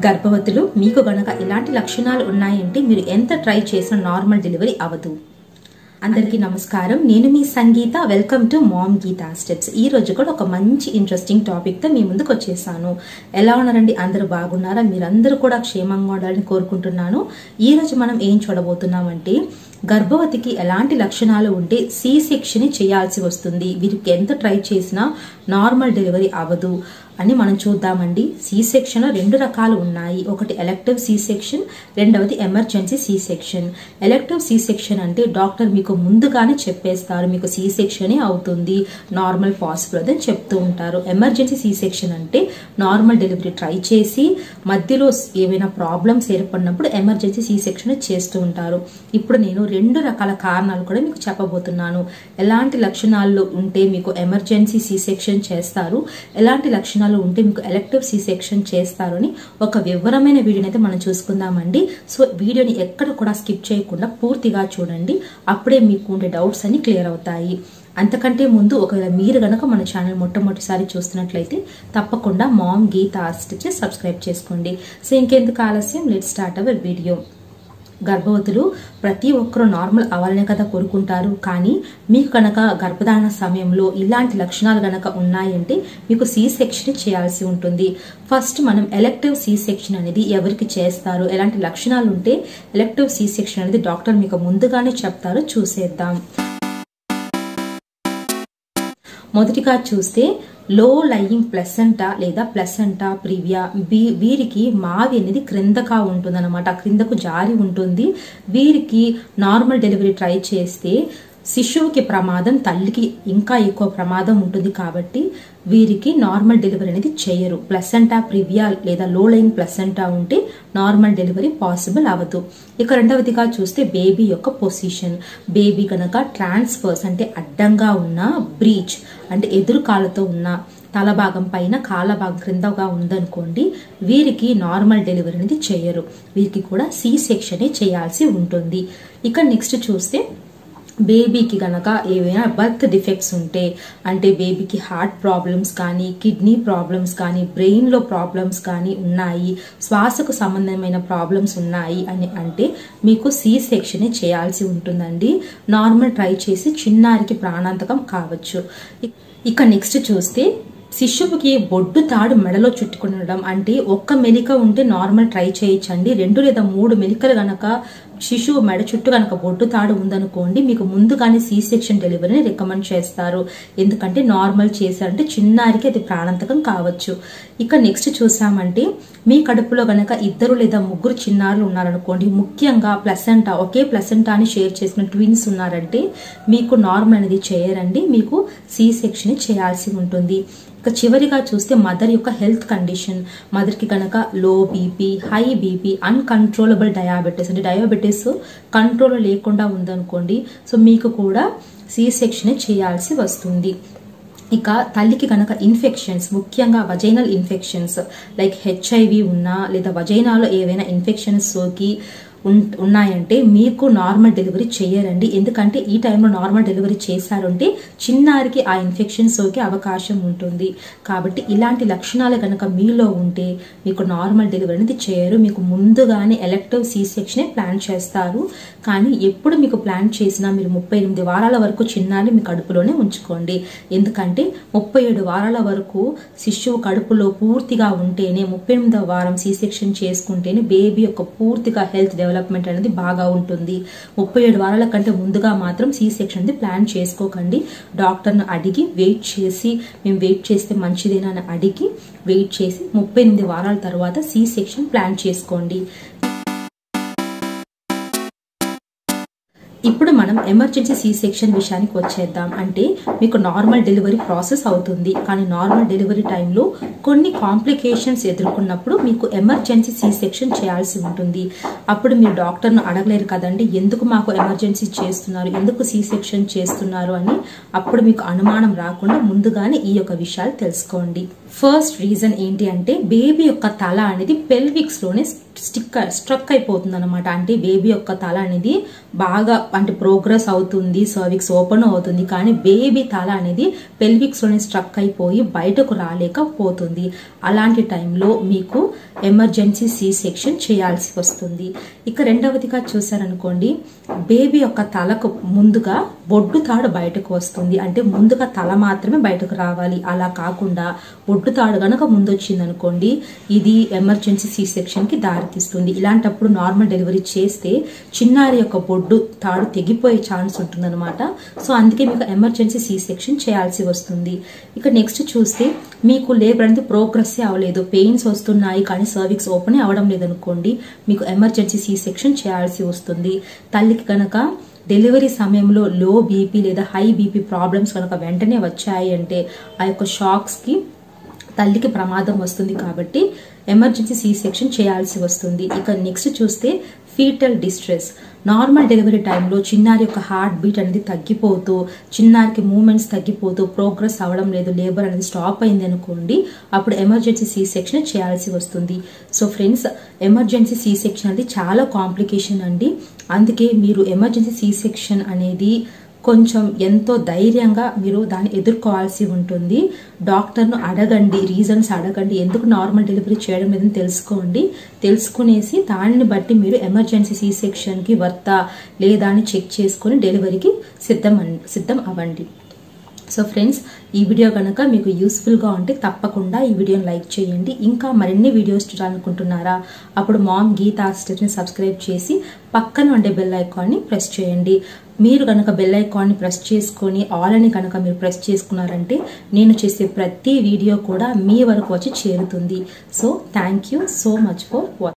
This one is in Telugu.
గర్భవతులు మీకు గనక ఇలాంటి లక్షణాలు ఉన్నాయంటే మీరు ఎంత ట్రై చేసినా నార్మల్ డెలివరీ అవ్వదు అందరికీ నమస్కారం నేను మీ Sangeetha welcome to mom Geetha steps ఈ రోజు కూడా ఒక మంచి ఇంట్రెస్టింగ్ టాపిక్ తో మీ ముందుకు వచ్చేసాను ఎలా ఉన్నారండి అందరూ బాగున్నారా మీరందరూ కూడా క్షేమంగా ఉండాలని కోరుకుంటున్నాను ఈ రోజు మనం ఏం చూడబోతున్నామంటే గర్భవతికి ఎలాంటి లక్షణాలు ఉంటే సి సెక్షన్ చేయాల్సి వస్తుంది వీరికి ఎంత ట్రై చేసినా నార్మల్ డెలివరీ అవ్వదు అని మనం చూద్దామండి సి సెక్షన్ రెండు రకాలు ఉన్నాయి ఒకటి ఎలక్టివ్ సి సెక్షన్ రెండవది emergency C section elective C section అంటే డాక్టర్ మీకు ముందుగానే చెప్పేస్తారు మీకు సి సెక్షనే అవుతుంది నార్మల్ పాసిబుల్ అని చెప్తూ ఉంటారు ఎమర్జెన్సీ సి సెక్షన్ అంటే నార్మల్ డెలివరీ ట్రై చేసి మధ్యలో ఏమైనా ప్రాబ్లమ్స్ ఏర్పడినప్పుడు ఎమర్జెన్సీ సి సెక్షన్ చేస్తూ ఉంటారు ఇప్పుడు నేను రెండు రకాల కారణాలు కూడా మీకు చెప్పబోతున్నాను ఎలాంటి లక్షణాలు ఉంటే మీకు ఎమర్జెన్సీ సి సెక్షన్ చేస్తారు ఎలాంటి లక్షణాలు ఉంటే మీకు ఎలక్టివ్ సి సెక్షన్ చేస్తారు అని ఒక వివరమైన వీడియోని అయితే మనం చూసుకుందామండి సో వీడియోని ఎక్కడ కూడా స్కిప్ చేయకుండా పూర్తిగా చూడండి అప్పుడే మీకు ఉండే డౌట్స్ అన్ని క్లియర్ అవుతాయి అంతకంటే ముందు ఒకవేళ మీరు గనక మన ఛానల్ మొట్టమొదటిసారి చూస్తున్నట్లయితే తప్పకుండా మామ్ గీత ఆస్టిచ్ సబ్స్క్రైబ్ చేసుకోండి సో ఇంకెందుకు ఆలస్యం లెట్ స్టార్ట్ అవర్ వీడియో గర్భవతులు ప్రతి ఒక్కరూ నార్మల్ అవ్వాలనే కదా కోరుకుంటారు కానీ మీకు కనుక గర్భధారణ సమయంలో ఇలాంటి లక్షణాలు గనక ఉన్నాయంటే మీకు సి సెక్షన్ చేయాల్సి ఉంటుంది ఫస్ట్ మనం ఎలక్టివ్ సి సెక్షన్ అనేది ఎవరికి చేస్తారు ఎలాంటి లక్షణాలు ఉంటే ఎలక్టివ్ సి సెక్షన్ అనేది డాక్టర్ మీకు ముందుగానే చెప్తారో చూసేద్దాం మొదటిగా చూస్తే లో లయింగ్ ప్లసెంటా లేదా ప్లసెంటా ప్రివియా వీరికి మావి అనేది క్రిందగా ఉంటుంది అనమాట క్రిందకు జారి ఉంటుంది వీరికి నార్మల్ డెలివరీ ట్రై చేస్తే శిశువుకి ప్రమాదం తల్లికి ఇంకా ఎక్కువ ప్రమాదం ఉంటుంది కాబట్టి వీరికి నార్మల్ డెలివరీ అనేది చేయరు ప్లసెంటా ప్రివియా లేదా లో లయింగ్ ప్లసెంటా ఉంటే నార్మల్ డెలివరీ పాసిబుల్ అవ్వదు ఇక రెండవదిగా చూస్తే బేబీ యొక్క పొజిషన్ బేబీ కనుక ట్రాన్స్ఫర్స్ అంటే అడ్డంగా ఉన్న బ్రీచ్ అంటే ఎదురు కాళ్ళతో ఉన్న తల భాగం పైన కాళ్ళ భాగం క్రిందగా ఉందనుకోండి వీరికి నార్మల్ డెలివరీ అనేది చేయరు వీరికి కూడా సి సెక్షనే చేయాల్సి ఉంటుంది ఇక నెక్స్ట్ చూస్తే బేబీకి గనక ఏవైనా బర్త్ డిఫెక్ట్స్ ఉంటే అంటే బేబీకి హార్ట్ ప్రాబ్లమ్స్ కానీ కిడ్నీ ప్రాబ్లమ్స్ కానీ బ్రెయిన్లో ప్రాబ్లమ్స్ కానీ ఉన్నాయి శ్వాసకు సంబంధమైన ప్రాబ్లమ్స్ ఉన్నాయి అని అంటే మీకు సి సెక్షనే చేయాల్సి ఉంటుందండి నార్మల్ ట్రై చేసి చిన్నారికి ప్రాణాంతకం కావచ్చు ఇక నెక్స్ట్ చూస్తే శిశువుకి బొడ్డు తాడు మెడలో చుట్టుకునడం అంటే ఒక్క మెలిక ఉంటే నార్మల్ ట్రై చేయొచ్చండి రెండు లేదా మూడు మెలికలు గనక శిశువు మెడ చుట్టూ కనుక బొడ్డు తాడు ఉందనుకోండి మీకు ముందుగానే సి సెక్షన్ డెలివరీని రికమెండ్ చేస్తారు ఎందుకంటే నార్మల్ చేశారంటే చిన్నారికి అది ప్రాణాంతకం కావచ్చు ఇక నెక్స్ట్ చూసామంటే మీ కడుపులో గనక ఇద్దరు లేదా ముగ్గురు చిన్నారులు ఉన్నారనుకోండి ముఖ్యంగా ప్లసెంటా ఒకే ప్లసెంటాని షేర్ చేసిన ట్విన్స్ ఉన్నారంటే మీకు నార్మల్ అనేది చేయరండి మీకు సి సెక్షన్ చేయాల్సి ఉంటుంది ఇక చివరిగా చూస్తే మదర్ యొక్క హెల్త్ కండిషన్ మదర్కి కనుక low BP high BP uncontrollable diabetes అంటే డయాబెటీస్ కంట్రోల్ లేకుండా ఉందనుకోండి సో మీకు కూడా సి సెక్షన్ చేయాల్సి వస్తుంది ఇక తల్లికి కనుక ఇన్ఫెక్షన్స్ ముఖ్యంగా వజైనల్ ఇన్ఫెక్షన్స్ లైక్ హెచ్ఐవి ఉన్నా లేదా వజైనాలో ఏవైనా ఇన్ఫెక్షన్స్ సోకి ఉన్నాయంటే మీకు నార్మల్ డెలివరీ చేయరండి ఎందుకంటే ఈ టైంలో నార్మల్ డెలివరీ చేశారంటే చిన్నారికి ఆ ఇన్ఫెక్షన్ సోకే అవకాశం ఉంటుంది కాబట్టి ఇలాంటి లక్షణాలు కనుక మీలో ఉంటే మీకు నార్మల్ డెలివరీ అనేది చేయరు మీకు ముందుగానే ఎలక్టివ్ సి సెక్షనే ప్లాన్ చేస్తారు కానీ ఎప్పుడు మీకు ప్లాన్ చేసినా మీరు ముప్పై ఎనిమిది వారాల వరకు చిన్నారిని మీ కడుపులోనే ఉంచుకోండి ఎందుకంటే ముప్పై ఏడు వారాల వరకు శిశువు కడుపులో పూర్తిగా ఉంటేనే ముప్పై ఎనిమిదవ వారం సి సెక్షన్ చేసుకుంటేనే బేబీ యొక్క పూర్తిగా హెల్త్ డెవలప్మెంట్ అనేది బాగా ఉంటుంది ముప్పై ఏడు వారాల కంటే ముందుగా మాత్రం సి సెక్షన్ ప్లాన్ చేసుకోకండి డాక్టర్ను అడిగి వెయిట్ చేసి మేము వెయిట్ చేస్తే మంచిదేనా అని అడిగి వెయిట్ చేసి ముప్పై ఎనిమిది వారాల తర్వాత సి సెక్షన్ ప్లాన్ చేసుకోండి ఇప్పుడు మనం ఎమర్జెన్సీ సి సెక్షన్ విషయానికి వచ్చేద్దాం అంటే మీకు నార్మల్ డెలివరీ ప్రాసెస్ అవుతుంది కానీ నార్మల్ డెలివరీ టైంలో కొన్ని కాంప్లికేషన్స్ ఎదుర్కొన్నప్పుడు మీకు ఎమర్జెన్సీ సి సెక్షన్ చేయాల్సి ఉంటుంది అప్పుడు మీరు డాక్టర్ను అడగలేరు కదండి ఎందుకు మాకు ఎమర్జెన్సీ చేస్తున్నారు ఎందుకు సి సెక్షన్ చేస్తున్నారు అని అప్పుడు మీకు అనుమానం రాకుండా ముందుగానే ఈ యొక్క విషయాలు తెలుసుకోండి ఫస్ట్ రీజన్ ఏంటి అంటే బేబీ యొక్క తల అనేది పెల్విక్స్ లోనే స్టిక్ స్ట్రక్ అయిపోతుంది అనమాట అంటే బేబీ యొక్క తల అనేది బాగా అంటే ప్రోగ్రెస్ అవుతుంది సర్విక్స్ ఓపెన్ అవుతుంది కానీ బేబీ తల అనేది పెల్విక్స్ లోనే స్ట్రక్ అయిపోయి బయటకు రాలేకపోతుంది అలాంటి టైంలో మీకు ఎమర్జెన్సీ సి సెక్షన్ చేయాల్సి వస్తుంది ఇక రెండవదిగా చూసారనుకోండి బేబీ యొక్క తలకు ముందుగా బొడ్డు తాడు బయటకు వస్తుంది అంటే ముందుగా తల మాత్రమే బయటకు రావాలి అలా కాకుండా బొడ్డు తాడు గనక ముందు వచ్చింది అనుకోండి ఇది ఎమర్జెన్సీ సి సెక్షన్ కి దారితీస్తుంది ఇలాంటప్పుడు నార్మల్ డెలివరీ చేస్తే చిన్నారి యొక్క బొడ్డు తాడు తెగిపోయే ఛాన్స్ ఉంటుందన్నమాట సో అందుకే మీకు ఎమర్జెన్సీ సి సెక్షన్ చేయాల్సి వస్తుంది ఇక నెక్స్ట్ చూస్తే మీకు లేబర్ అనేది ప్రోగ్రెస్ అవ్వలేదు పెయిన్స్ వస్తున్నాయి కానీ సర్విక్స్ ఓపెన్ అవ్వడం లేదనుకోండి మీకు ఎమర్జెన్సీ సి సెక్షన్ చేయాల్సి వస్తుంది తల్లికి కనుక డెలివరీ సమయంలో లో బీపీ లేదా హై బీపీ ప్రాబ్లమ్స్ కనుక వెంటనే వచ్చాయి అంటే ఆ యొక్క షాక్స్కి తల్లికి ప్రమాదం వస్తుంది కాబట్టి ఎమర్జెన్సీ సి సెక్షన్ చేయాల్సి వస్తుంది ఇక నెక్స్ట్ చూస్తే ఫీటల్ డిస్ట్రెస్ నార్మల్ డెలివరీ టైంలో చిన్నారి యొక్క హార్ట్ బీట్ అనేది తగ్గిపోతూ చిన్నారికి మూమెంట్స్ తగ్గిపోతూ ప్రోగ్రెస్ అవ్వడం లేదు లేబర్ అనేది స్టాప్ అయింది అనుకోండి అప్పుడు ఎమర్జెన్సీ సి సెక్షన్ చేయాల్సి వస్తుంది so friends emergency C section అనేది చాలా కాంప్లికేషన్ అండి అందుకే మీరు ఎమర్జెన్సీ సి సెక్షన్ అనేది కొంచెం ఎంతో ధైర్యంగా మీరు దాన్ని ఎదుర్కోవాల్సి ఉంటుంది డాక్టర్ను అడగండి రీజన్స్ అడగండి ఎందుకు నార్మల్ డెలివరీ చేయడం లేదని తెలుసుకోండి తెలుసుకునేసి దానిని బట్టి మీరు ఎమర్జెన్సీ సి సెక్షన్కి వర్తా లేదా అని చెక్ చేసుకుని డెలివరీకి సిద్ధం సిద్ధం అవ్వండి సో ఫ్రెండ్స్ ఈ వీడియో కనుక మీకు యూస్ఫుల్గా ఉంటే తప్పకుండా ఈ వీడియోని లైక్ చేయండి ఇంకా మరిన్ని వీడియోస్ చూడాలనుకుంటున్నారా అప్పుడు మామ్ గీతా స్టెప్ని సబ్స్క్రైబ్ చేసి పక్కన ఉండే బెల్ ఐకాన్ని ప్రెస్ చేయండి మీరు కనుక బెల్ ఐకాన్ని ప్రెస్ చేసుకొని ఆల్ అని కనుక మీరు ప్రెస్ చేసుకున్నారంటే నేను చేసే ప్రతి వీడియో కూడా మీ వరకు వచ్చి చేరుతుంది so thank you so much for watching